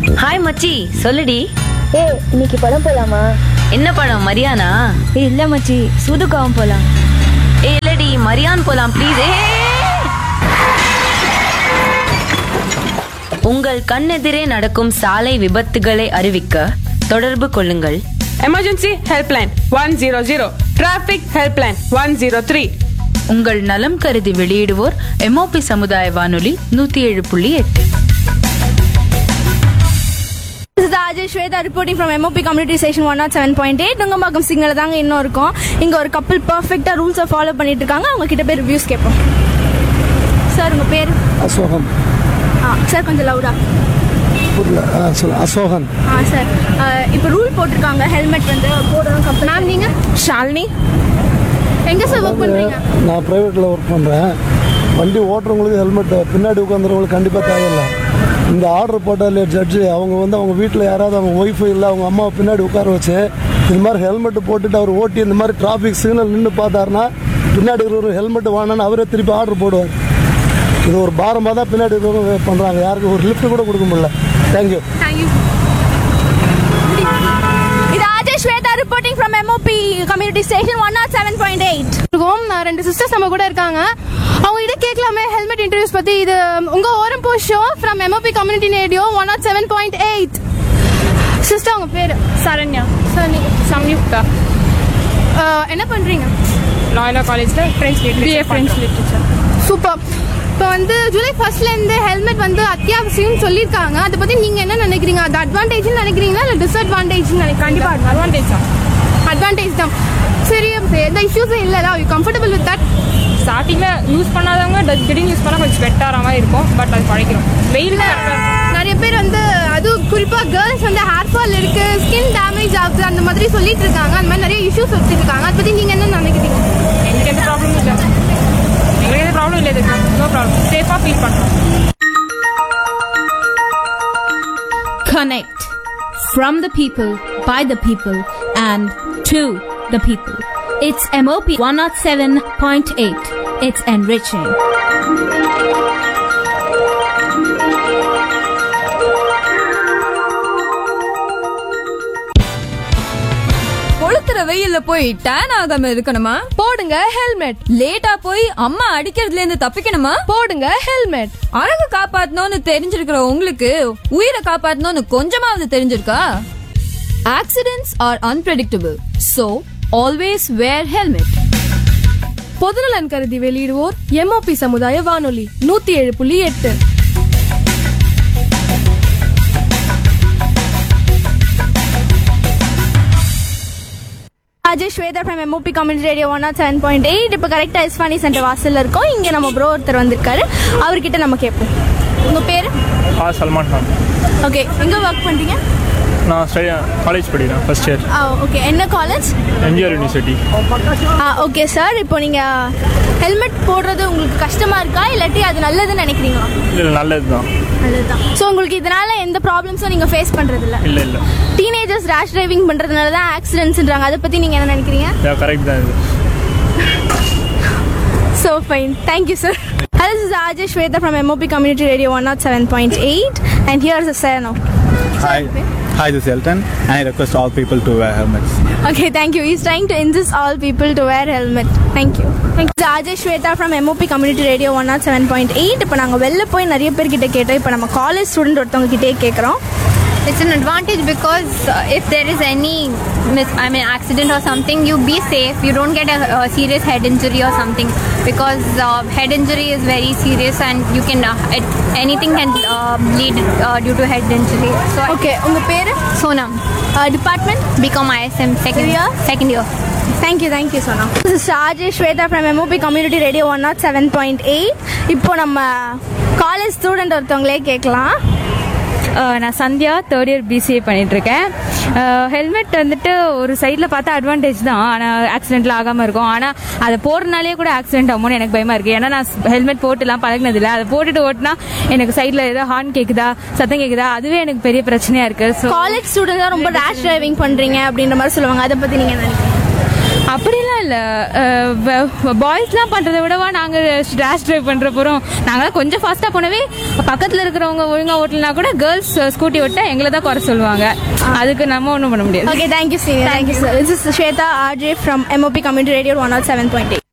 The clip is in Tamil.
ஹாய் மச்சி சொல்லுடி ஏய் இன்னைக்கு படம் போலாமா என்ன படம் மரியானா ஏய் இல்ல மச்சி சூதுக்காவும் போலாம் ஏ இல்லடி மரியான் போலாம் ப்ளீஸ் ஏ உங்கள் கண்ணெதிரே நடக்கும் சாலை விபத்துகளை அறிவிக்க தொடர்பு கொள்ளுங்கள் emergency helpline one zero zero traffic helpline one zero three உங்கள் நலம் கருதி வெளியிடுவோர் எம்ஓபி சமுதாய வானொலி நூத்தி ஏழு புள்ளி எட்டு This is Ajay Shweta reporting from MOP Community Station 107.8 Nungambakkam signal தாங்க இன்னும் இருக்கோம் இங்க ஒரு கப்பல் பர்ஃபெக்ட்டா ரூல்ஸை ஃபாலோ பண்ணிட்டு இருக்காங்க அவங்க கிட்ட போய் ரிவ்யூஸ் கேட்போம் சார் உங்க பேர் அசோகன் ஆ சார் கொஞ்சம் லவுடா புரியல ஆ சொல்லு அசோகன் ஆ சார் இப்போ ரூல் போட்டிருக்காங்க ஹெல்மெட் வந்து போடணும் கப்பல் மேம் நீங்க ஷாலினி எங்க சார் ஒர்க் பண்றீங்க நான் ப்ரைவேட்டில் ஒர்க் பண்ணுறேன் வண்டி ஓட்டுறவங்களுக்கு ஹெல்மெட் பின்னாடி உட்காந்துறவங்களுக்கு கண்டிப்பாக தேவையில்லை இந்த ஆர்டர் போட்டாலே ஜட்ஜு அவங்க வந்து அவங்க வீட்டில் யாராவது அவங்க ஒய்ஃபு இல்லை அவங்க அம்மாவை பின்னாடி உட்கார வச்சு இந்த மாதிரி ஹெல்மெட் போட்டுட்டு அவர் ஓட்டி இந்த மாதிரி டிராஃபிக் சிக்னல் நின்று பார்த்தாருன்னா பின்னாடி இருக்கிறவர் ஹெல்மெட் வாங்கினான்னு அவரே திருப்பி ஆர்டர் போடுவார் இது ஒரு பாரமாக தான் பின்னாடி இருக்கிறவங்க பண்ணுறாங்க யாருக்கும் ஒரு லிஃப்ட் கூட கொடுக்க முடியல தேங்க்யூ தேங்க்யூ இது Ajay Swetha reporting from M O P community station one nought seven point eight இருக்கோம் நான் ரெண்டு சிஸ்டர்ஸ் நம்ம கூட இருக்காங்க அவங்க கிட்ட கேட்கலாமே ஹெல்மெட் இன்டர்வியூஸ் பத்தி இது உங்க ஓரம் போ show from M O P community radio one nought seven point eight sister உங்க பேரு சரண்யா சார் நீங்க சம்யுக்தா அஹ், என்ன பண்றீங்க லாயலா காலேஜில் friends B A friends literature super இப்போ வந்து ஜூலை ஃபர்ஸ்ட்ல இருந்து ஹெல்மெட் வந்து அத்தியாவசியம்னு சொல்லியிருக்காங்க அதை பத்தி நீங்க என்ன நினைக்கிறீங்க அது அட்வான்டேஜ்னு நினைக்கிறீங்களா இல்ல டிஸ்அட்வான்டேஜ்னு நினைக்கிறீங்க கண்டிப்பாக அட்வான்டேஜ் தான் அட்வான்டேஜ் தான் சரி அப்ப எந்த இஷ்யூஸும் இல்லைல்ல யூ கம்ஃபர்டபிள் வித் தட் ஸ்டார்டிங்கில் யூஸ் பண்ணாதவங்க ட- திடீர்னு யூஸ் பண்ணால் கொஞ்சம் ஸ்வெட் ஆகிற மாதிரி இருக்கும் பட் அது பழைக்கிறோம் வெயிலில் நிறைய பேர் வந்து அது குறிப்பா கேர்ள்ஸ் வந்து ஹேர் ஃபால் இருக்கு ஸ்கின் டேமேஜ் ஆகுது அந்த மாதிரி சொல்லிட்டு இருக்காங்க அந்த மாதிரி நிறைய இஷ்யூஸ் வச்சிருக்காங்க அதை பத்தி நீங்க என்ன நினைக்கிறீங்க எங்களுக்கு எந்த ப்ராப்ளமும் இல்லை எங்களுக்கு எந்த ப்ராப்ளம் இல்லை இதுக்கு நோ ப்ராப்ளம் சேஃபாக ஃபீல் பண்ணுறோம் Connect from the people, by the people, and to the people. It's MOP 107.8. It's enriching. கொளுத்துற வெயில்ல போய் டேன் ஆகாம இருக்கணுமா போடுங்க ஹெல்மெட் லேட்டா போய் அம்மா அடிக்கிறதுல இருந்து தப்பிக்கணுமா போடுங்க ஹெல்மெட் அழகு காப்பாத்தணும்னு தெரிஞ்சிருக்கிற உங்களுக்கு உயிரை காப்பாத்தணும்னு கொஞ்சமாவது தெரிஞ்சிருக்கா accidents are unpredictable so always wear helmet பொதுநலன் கருதி வெளியிடுவோர் எம்ஓபி சமுதாய வானொலி நூத்தி ஏழு புள்ளி எட்டு Ajay Swetha from M O P community radio one nought seven point eight இப்போ கரெக்டாக இஸ்வானி சென்டர் வாசல்ல இருக்கோம் இங்கே நம்ம ப்ரோ ஒருத்தர் வந்திருக்காரு அவர்கிட்ட நம்ம கேட்போம் உங்கள் பேர் ஆ சல்மான் கான் ஓகே எங்கே ஒர்க் பண்ணுறீங்க நான் ஸ்டடி காலேஜ் படிக்கிறேன் ஃபர்ஸ்ட் இயர் ஆ ஓகே என்ன காலேஜ் எம்ஜிஆர் யூனிவர்சிட்டி ஆ ஓகே சார் இப்போ நீங்கள் ஹெல்மெட் போடுறது உங்களுக்கு கஷ்டமாக இருக்கா இல்லாட்டி அது நல்லதுன்னு நினைக்கிறீங்களா இல்லை நல்லது தான் நல்லது தான் ஸோ உங்களுக்கு இதனால எந்த ப்ராப்ளம்ஸும் நீங்கள் ஃபேஸ் பண்ணுறதில்ல இல்லை இல்லை டீனேஜர்ஸ் ரேஷ் டிரைவிங் பண்ணுறதுனால தான் ஆக்சிடென்ட்ஸ்ன்றாங்க அதை பற்றி நீங்கள் என்ன நினைக்கிறீங்க கரெக்ட் தான் இது So fine. Thank you, sir. Hi, this is Ajay Shweta from MOP Community Radio 107.8 and here's a sir now. Hi, hi, this is Elton, and I request all people to wear helmets. Okay, thank you. He's trying to insist all people to wear helmet. Thank you. Thank you. This is Ajay Shweta from MOP Community Radio 107.8 இப்போ நாங்கள் வெளில போய் நிறைய பேர்கிட்ட கேட்டோம் இப்போ நம்ம காலேஜ் ஸ்டூடெண்ட் ஒருத்தவங்க கிட்டே கேட்குறோம் It's an advantage because uh, if there is any, mis- I mean, accident or something, you be safe. You don't get a, a serious head injury or something because uh, head injury is very serious and you can uh, it, anything can uh, lead uh, due to head injury. So I- okay உங்கள் பேர் Sonam, department become ISM second year? Second year. Thank you thank you சொன்னா this is Ajay Swetha from M O P community radio one nought seven point eight இப்போ நம்ம காலேஜ் ஸ்டூடெண்ட் ஒருத்தவங்களே கேட்கலாம் நான் சந்தியா தேர்ட் இயர் பிசிஏ பண்ணிட்டு இருக்கேன் ஹெல்மெட் வந்துட்டு ஒரு சைடில் பார்த்தா அட்வான்டேஜ் தான் ஆனால் ஆக்சிடென்ட்ல ஆகாமல் இருக்கும் ஆனால் அதை போடுறனாலே கூட ஆக்சிடென்ட் ஆகும்னு எனக்கு பயமா இருக்கு ஏன்னா நான் ஹெல்மெட் போட்டுலாம் பழகினதில்ல அதை போட்டுட்டு ஓட்டினா எனக்கு சைடில் ஏதோ ஹார்ன் கேட்குதா சத்தம் கேட்குதா அதுவே எனக்கு பெரிய பிரச்சனையா இருக்கு ஸோ காலேஜ் ஸ்டூடெண்ட் தான் ரொம்ப ரேஷ் டிரைவிங் பண்றீங்க அப்படின்ற மாதிரி சொல்லுவாங்க அதை பத்தி நீங்க என்ன நினைக்கிறீங்க அப்படிலாம் இல்லை பாய்ஸ்லாம் பண்ணுறதை விடவா நாங்கள் ரேஷ் டிரைவ் பண்ணுற போகிறோம் நாங்களாம் கொஞ்சம் ஃபாஸ்ட்டாக போனவே பக்கத்தில் இருக்கிறவங்க ஒழுங்காக ஓட்டலனா கூட கேர்ள்ஸ் ஸ்கூட்டி ஓட்ட எங்களை தான் குறை சொல்லுவாங்க அதுக்கு நம்ம ஒன்றும் பண்ண முடியாது Okay, thank you, Senior. Thank you, sir. This is Shweta RJ from MOP Community Radio 107.8.